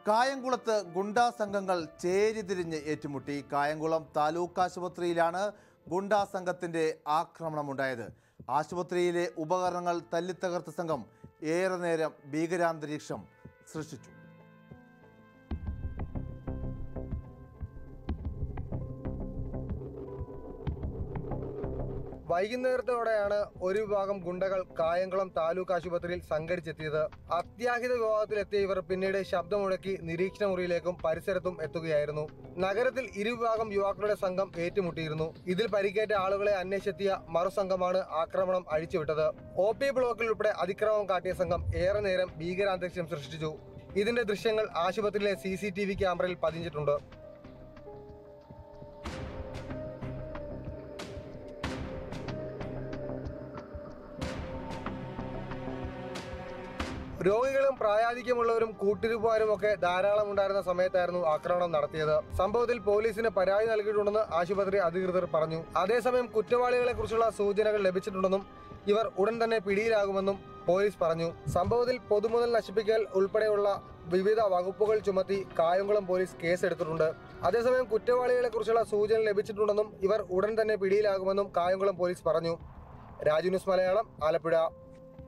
കായംകുളത്ത് ഗുണ്ടാ സംഘങ്ങൾ ചേരിതിരിഞ്ഞ് ഏറ്റുമുട്ടി കായംകുളം താലൂക്ക് ആശുപത്രിയിലാണ് ഗുണ്ടാ സംഘത്തിന്റെ ആക്രമണമുണ്ടായത് ആശുപത്രിയിലെ ഉപകരണങ്ങൾ തല്ലിത്തകർത്ത സംഘം ഏറെ നേരം ഭീകരാന്തരീക്ഷം സൃഷ്ടിച്ചു വൈകുന്നേരത്തോടെയാണ് ഒരു വിഭാഗം ഗുണ്ടകൾ കായംകുളം താലൂക്ക് ആശുപത്രിയിൽ സംഘടിച്ചെത്തിയത് അത്യാഹിത വിഭാഗത്തിലെത്തിയ ഇവർ പിന്നീട് ശബ്ദമുഴക്കി നിരീക്ഷണ മുറിയിലേക്കും പരിസരത്തും എത്തുകയായിരുന്നു നഗരത്തിൽ ഇരുവിഭാഗം യുവാക്കളുടെ സംഘം ഏറ്റുമുട്ടിയിരുന്നു ഇതിൽ പരിക്കേറ്റ ആളുകളെ അന്വേഷിച്ചെത്തിയ മറുസംഘമാണ് ആക്രമണം അഴിച്ചുവിട്ടത് ഒ പി ബ്ലോക്കിൽ ഉൾപ്പെടെ അതിക്രമം കാട്ടിയ സംഘം ഏറെ നേരം ഭീകരാന്തരീക്ഷം സൃഷ്ടിച്ചു ഇതിന്റെ ദൃശ്യങ്ങൾ ആശുപത്രിയിലെ സി സി ടി വി ക്യാമറയിൽ പതിഞ്ഞിട്ടുണ്ട് രോഗികളും പ്രായാധിക്യമുള്ളവരും കൂട്ടിരിപ്പുകാരും ഒക്കെ ധാരാളം ഉണ്ടായിരുന്ന സമയത്തായിരുന്നു ആക്രമണം നടത്തിയത് സംഭവത്തിൽ പോലീസിന് പരാതി നൽകിയിട്ടുണ്ടെന്ന് ആശുപത്രി അധികൃതർ പറഞ്ഞു അതേസമയം കുറ്റവാളികളെ കുറിച്ചുള്ള സൂചനകൾ ലഭിച്ചിട്ടുണ്ടെന്നും ഇവർ ഉടൻ തന്നെ പിടിയിലാകുമെന്നും പോലീസ് പറഞ്ഞു സംഭവത്തിൽ പൊതുമുതൽ നശിപ്പിക്കൽ ഉൾപ്പെടെയുള്ള വിവിധ വകുപ്പുകൾ ചുമത്തി കായംകുളം പോലീസ് കേസെടുത്തിട്ടുണ്ട് അതേസമയം കുറ്റവാളികളെ കുറിച്ചുള്ള സൂചന ലഭിച്ചിട്ടുണ്ടെന്നും ഇവർ ഉടൻ തന്നെ പിടിയിലാകുമെന്നും കായംകുളം പോലീസ് പറഞ്ഞു രാജു ന്യൂസ് മലയാളം ആലപ്പുഴ